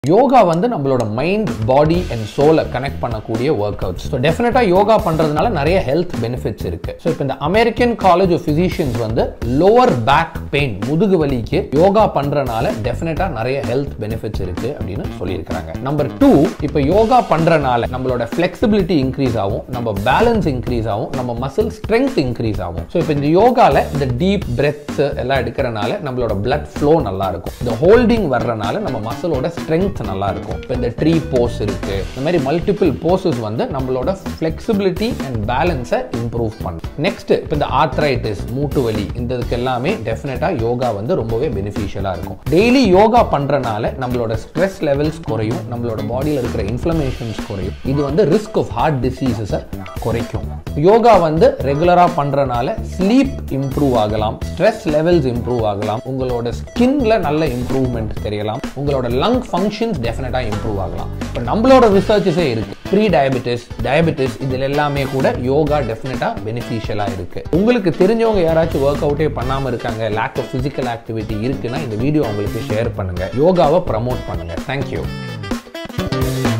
யோகா வந்து நம்மளோட mind body and soul connect பண்ணக்கூடிய ஒர்க் அவுட்ஸ் ஸோ டெஃபினட்டாக யோகா பண்ணுறதுனால நிறைய ஹெல்த் பெனிஃபிட்ஸ் இருக்கு ஸோ இப்போ இந்த அமெரிக்கன் காலேஜ் ஆஃப் ஃபிசிஷியன்ஸ் வந்து லோவர் பேக் பெயின் முதுகு வலிக்கு யோகா பண்ணுறனால டெஃபினட்டாக நிறைய ஹெல்த் பெனிஃபிட்ஸ் இருக்கு அப்படின்னு சொல்லியிருக்கிறாங்க நம்பர் டூ இப்போ யோகா பண்ணுறனால நம்மளோட ஃப்ளெக்சிபிலிட்டி இன்க்ரீஸ் ஆகும் நம்ம பேலன்ஸ் இன்க்ரீஸ் ஆகும் நம்ம மசில் ஸ்ட்ரென்த் இன்க்ரீஸ் ஆகும் ஸோ இப்போ இந்த யோகால இந்த டீப் பிரெத்ஸ் எல்லாம் எடுக்கிறனால நம்மளோட பிளட் ஃப்ளோ நல்லா இருக்கும் இந்த ஹோல்டிங் வர்றனால நம்ம மசிலோட ஸ்ட்ரென்த் நல்லா இருக்கும் இப்போ இந்த ட்ரீ போஸ் இருக்கு இந்த மாதிரி மல்டிபிள் போஸஸ் வந்து நம்மளோட ஃப்ளெக்சிபிலிட்டி அண்ட் பேலன்ஸை இம்ப்ரூவ் பண்ணும் நெக்ஸ்ட் இப்போ இந்த ஆர்த்ரைட்டிஸ் மூட்டு வலி இந்த இதுக்கு எல்லாமே டெஃபினட்டாக யோகா வந்து ரொம்பவே பெனிஃபிஷியலாக இருக்கும் டெய்லி யோகா பண்ணுறனால நம்மளோட ஸ்ட்ரெஸ் லெவல்ஸ் குறையும் நம்மளோட பாடியில் இருக்கிற இன்ஃப்ளமேஷன்ஸ் குறையும் இது வந்து ரிஸ்க் ஆஃப் ஹார்ட் டிசீசஸை குறைக்கும் யோகா வந்து ரெகுலராக பண்ணுறனால ஸ்லீப் இம்ப்ரூவ் ஆகலாம் ஸ்ட்ரெஸ் லெவல்ஸ் இம்ப்ரூவ் ஆகலாம் உங்களோட ஸ்கின்ல நல்ல இம்ப்ரூவ்மெண்ட் தெரியலாம் உங்களோட லங் ஃபங்க்ஷன்ஸ் டெஃபினட்டாக இம்ப்ரூவ் ஆகலாம் இப்போ நம்மளோட ரிசர்ச்சஸே இருக்கு ப்ரீ டயபெட்டிஸ் டயபெட்டிஸ் இதில் எல்லாமே கூட யோகா டெஃபினட்டாக பெனிஃபிஷியலாக இருக்கு உங்களுக்கு தெரிஞ்சவங்க யாராச்சும் ஒர்க் அவுட்டே பண்ணாமல் இருக்காங்க லேக் ஆஃப் ஃபிசிக்கல் ஆக்டிவிட்டி இருக்குன்னா இந்த வீடியோ உங்களுக்கு ஷேர் பண்ணுங்க யோகாவை ப்ரமோட் பண்ணுங்க தேங்க்யூ